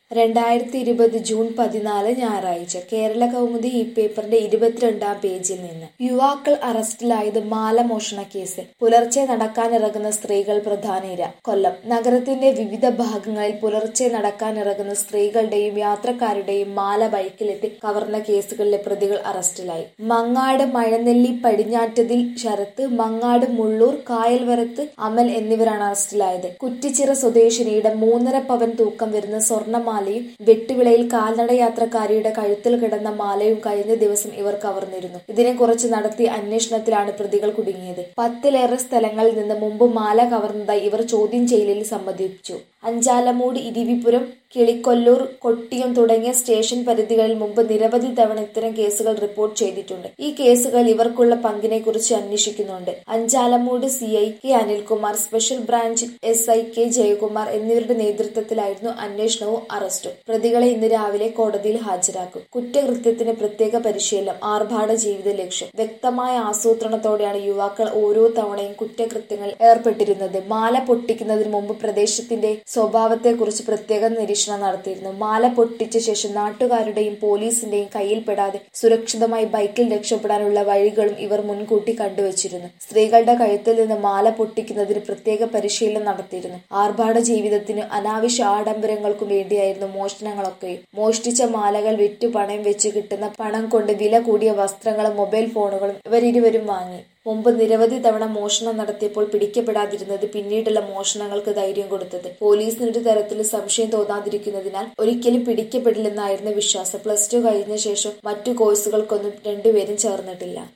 രണ്ടായിരത്തി ഇരുപത് ജൂൺ പതിനാല് ഞായറാഴ്ച കേരള കൗമുദി ഈ പേപ്പറിന്റെ ഇരുപത്തിരണ്ടാം പേജിൽ നിന്ന് യുവാക്കൾ അറസ്റ്റിലായത് മാലമോഷണ കേസിൽ പുലർച്ചെ നടക്കാനിറങ്ങുന്ന സ്ത്രീകൾ പ്രധാന ഇര കൊല്ലം നഗരത്തിന്റെ വിവിധ ഭാഗങ്ങളിൽ പുലർച്ചെ നടക്കാനിറങ്ങുന്ന സ്ത്രീകളുടെയും യാത്രക്കാരുടെയും മാല ബൈക്കിലെത്തി കവർന്ന കേസുകളിലെ പ്രതികൾ അറസ്റ്റിലായി മങ്ങാട് മഴനെല്ലി പടിഞ്ഞാറ്റതിൽ ശരത്ത് മങ്ങാട് മുള്ളൂർ കായൽവരത്ത് അമൽ എന്നിവരാണ് അറസ്റ്റിലായത് കുറ്റിച്ചിറ സ്വദേശിനിയുടെ മൂന്നര പവൻ തൂക്കം വരുന്ന സ്വർണ്ണമാലയും വെട്ടുവിളയിൽ കാൽനട യാത്രക്കാരിയുടെ കഴുത്തിൽ കിടന്ന മാലയും കഴിഞ്ഞ ദിവസം ഇവർ കവർന്നിരുന്നു ഇതിനെക്കുറിച്ച് നടത്തിയ അന്വേഷണത്തിലാണ് പ്രതികൾ കുടുങ്ങിയത് പത്തിലേറെ സ്ഥലങ്ങളിൽ നിന്ന് മുമ്പ് മാല കവർന്നതായി ഇവർ ചോദ്യം ചെയ്യലിൽ സമ്മതിച്ചു അഞ്ചാലമൂട് ഇരിവിപുരം കിളിക്കൊല്ലൂർ കൊട്ടിയം തുടങ്ങിയ സ്റ്റേഷൻ പരിധികളിൽ മുമ്പ് നിരവധി തവണ ഇത്തരം കേസുകൾ റിപ്പോർട്ട് ചെയ്തിട്ടുണ്ട് ഈ കേസുകൾ ഇവർക്കുള്ള പങ്കിനെ കുറിച്ച് അന്വേഷിക്കുന്നുണ്ട് Anchalumoodu C I K Anilkumar special branch S I K Jayakumar എന്നിവരുടെ നേതൃത്വത്തിലായിരുന്നു അന്വേഷണവും അറസ്റ്റും പ്രതികളെ ഇന്ന് രാവിലെ കോടതിയിൽ ഹാജരാക്കും കുറ്റകൃത്യത്തിന് പ്രത്യേക പരിശീലനം ആർഭാട ജീവിത ലക്ഷ്യം വ്യക്തമായ ആസൂത്രണത്തോടെയാണ് യുവാക്കൾ ഓരോ തവണയും കുറ്റകൃത്യങ്ങൾ ഏർപ്പെട്ടിരുന്നത് മാല പൊട്ടിക്കുന്നതിന് മുമ്പ് പ്രദേശത്തിന്റെ സ്വഭാവത്തെക്കുറിച്ച് പ്രത്യേക നിരീക്ഷണം നടത്തിയിരുന്നു മാല പൊട്ടിച്ച ശേഷം നാട്ടുകാരുടെയും പോലീസിന്റെയും കയ്യിൽപ്പെടാതെ സുരക്ഷിതമായി ബൈക്കിൽ രക്ഷപ്പെടാനുള്ള വഴികളും ഇവർ മുൻകൂട്ടി കണ്ടുവച്ചിരുന്നു സ്ത്രീകളുടെ കഴുത്തിൽ നിന്ന് മാല പൊട്ടിക്കുന്നതിന് പ്രത്യേക പരിശീലനം നടത്തിയിരുന്നു ആർഭാട ജീവിതത്തിന് അനാവശ്യ ആഡംബരങ്ങൾക്കും വേണ്ടിയായിരുന്നു മോഷണങ്ങളൊക്കെയും മോഷ്ടിച്ച മാലകൾ വിറ്റു പണയം വെച്ച് കിട്ടുന്ന പണം കൊണ്ട് വില കൂടിയ വസ്ത്രങ്ങളും മൊബൈൽ ഫോണുകളും ഇവരിരുവരും വാങ്ങി മുമ്പ് നിരവധി തവണ മോഷണം നടത്തിയപ്പോൾ പിടിക്കപ്പെടാതിരുന്നത് പിന്നീടുള്ള മോഷണങ്ങൾക്ക് ധൈര്യം കൊടുത്തത് പോലീസിന് ഒരു തരത്തിലും സംശയം തോന്നാതിരിക്കുന്നതിനാൽ ഒരിക്കലും പിടിക്കപ്പെടില്ലെന്നായിരുന്നു വിശ്വാസം പ്ലസ് ടു കഴിഞ്ഞ ശേഷം മറ്റു കോഴ്സുകൾക്കൊന്നും രണ്ടുപേരും ചേർന്നിട്ടില്ല